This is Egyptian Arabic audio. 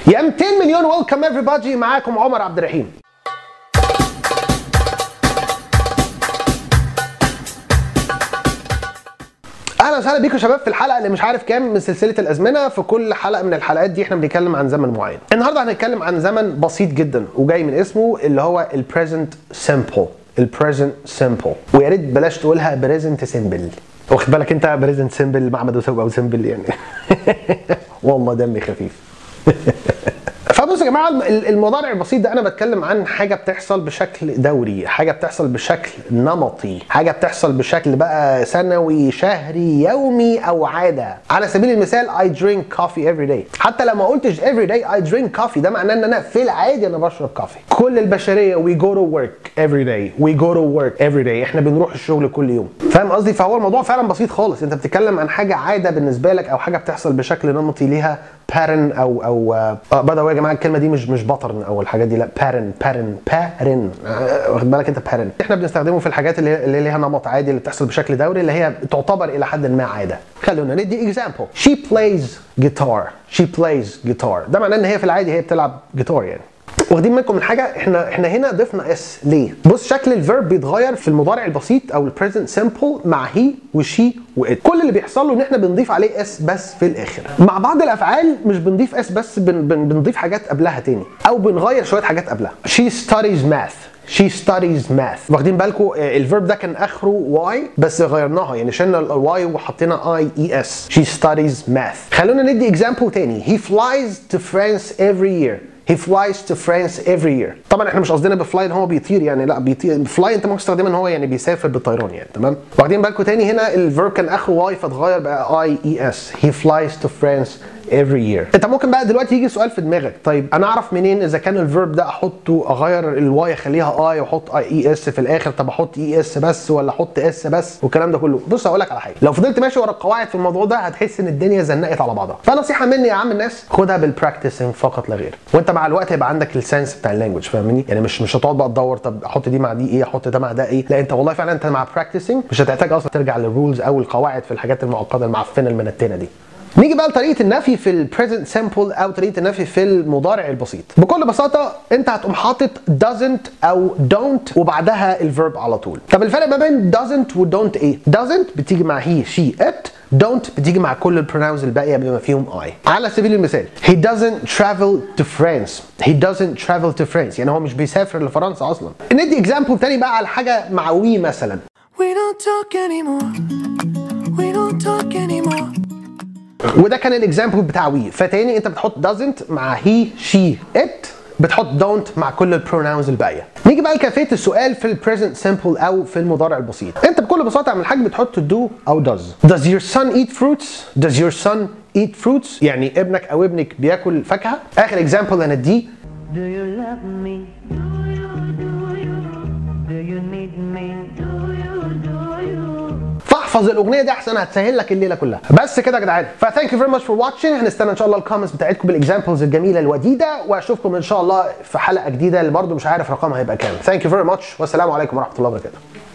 يا 200 مليون ويلكم everybody معاكم عمر عبد الرحيم اهلا وسهلا بيكم شباب في الحلقه اللي مش عارف كام من سلسله الازمنه في كل حلقه من الحلقات دي احنا بنتكلم عن زمن معين النهارده هنتكلم عن زمن بسيط جدا وجاي من اسمه اللي هو البريزنت سمبل البريزنت سمبل ويا ريت بلاش تقولها بريزنت سمبل واخد بالك انت بريزنت سمبل معمد وسوق او سمبل يعني والله دمي خفيف فبصوا يا جماعه المضارع البسيط ده انا بتكلم عن حاجه بتحصل بشكل دوري حاجه بتحصل بشكل نمطي حاجه بتحصل بشكل بقى سنوي شهري يومي او عاده على سبيل المثال I drink coffee every day حتى لو ما قلتش every day I drink coffee ده معناه ان انا في العادي انا بشرب كافي كل البشريه we go to work every day we go to work every day احنا بنروح الشغل كل يوم فاهم قصدي فهو الموضوع فعلا بسيط خالص انت بتتكلم عن حاجه عاده بالنسبه لك او حاجه بتحصل بشكل نمطي ليها بارن او او اه بدأوا يا جماعه الكلمه دي مش مش بطرن او الحاجات دي لا بارن بارن بارن واخد بالك انت بارن احنا بنستخدمه في الحاجات اللي, اللي ليها نمط عادي اللي بتحصل بشكل دوري اللي هي تعتبر الى حد ما عاده خلونا ندي اكزامبل she plays guitar she plays guitar ده معناه ان هي في العادي هي بتلعب جيتار يعني واخدين بالكم من حاجه احنا احنا هنا ضفنا اس ليه بص شكل الفيرب بيتغير في المضارع البسيط او البريزنت سمبل مع هي وشي وات كل اللي بيحصل له ان احنا بنضيف عليه اس بس في الاخر مع بعض الافعال مش بنضيف اس بس بن بن بنضيف حاجات قبلها تاني او بنغير شويه حاجات قبلها she studies math she studies math واخدين بالكم الفيرب ده كان اخره واي بس غيرناها يعني شلنا الواي وحطينا اي اي اس she studies math خلونا ندي اكزامبل تاني he flies to France every year He flies to France every year. طبعا احنا مش قصدنا بفلاي ان هو بيطير يعني لا بيطير فلاي انت ممكن تستخدمها ان هو يعني بيسافر بالطيران يعني تمام؟ واخدين بالكم تاني هنا الفيرب كان اخره واي فاتغير بقى اي اي اس. He flies to France every year. انت ممكن بقى دلوقتي يجي سؤال في دماغك طيب انا اعرف منين اذا كان الفيرب ده احطه اغير الواي اخليها اي واحط اي اي اس في الاخر طب احط اي اس بس ولا احط اس بس والكلام ده كله بص هقول لك على حاجه لو فضلت ماشي ورا القواعد في الموضوع ده هتحس ان الدنيا زنقت على بعضها فنصيحه مني يا عم الناس خدها بالبراكتسنج فقط لا غير وانت مع الوقت هيبقى عندك السنس بتاع اللانجوج فاهمني يعني مش مش هتقعد بقى تدور طب احط دي مع دي ايه احط ده مع ده ايه لا انت والله فعلا انت مع براكتسنج مش هتحتاج اصلا ترجع للرولز او القواعد في الحاجات المعقده المعفنه المنتنه دي نيجي بقى لطريقه النفي في البريزنت سمبل او طريقه النفي في المضارع البسيط بكل بساطه انت هتقوم حاطط doesn't او don't وبعدها الفيرب على طول طب الفرق ما بين doesn't و don't ايه doesn't بتيجي مع he she it don't بتيجي مع كل البروناونز الباقيه بما فيهم I على سبيل المثال he doesn't travel to France he doesn't travel to France يعني هو مش بيسافر لفرنسا اصلا ندي اكزامبل تاني بقى على حاجه مع وي مثلا We don't talk anymore. We don't talk anymore. وده كان الاكزامبل بتاع وي فتاني انت بتحط doesn't مع he she it بتحط don't مع كل البروناونز الباقيه نيجي بقى لكيفيه السؤال في البريزنت سمبل او في المضارع البسيط انت بكل بساطه اعمل حاجه بتحط do او does does your son eat fruits does your son eat fruits يعني ابنك او ابنك بياكل فاكهه اخر اكزامبل هنديه Do you love me? Do you, do you? Do you need me? Do you, do you? فاحفظ الاغنيه دي احسن هتسهل لك الليله كلها بس كده يا جدعان فثانك يو فيري ماتش فور واتشنج هنستنى ان شاء الله الكومنتس بتاعتكم بالاكزامبلز الجميله الوديده واشوفكم ان شاء الله في حلقه جديده اللي برضو مش عارف رقمها هيبقى كام ثانك يو فيري ماتش والسلام عليكم ورحمه الله وبركاته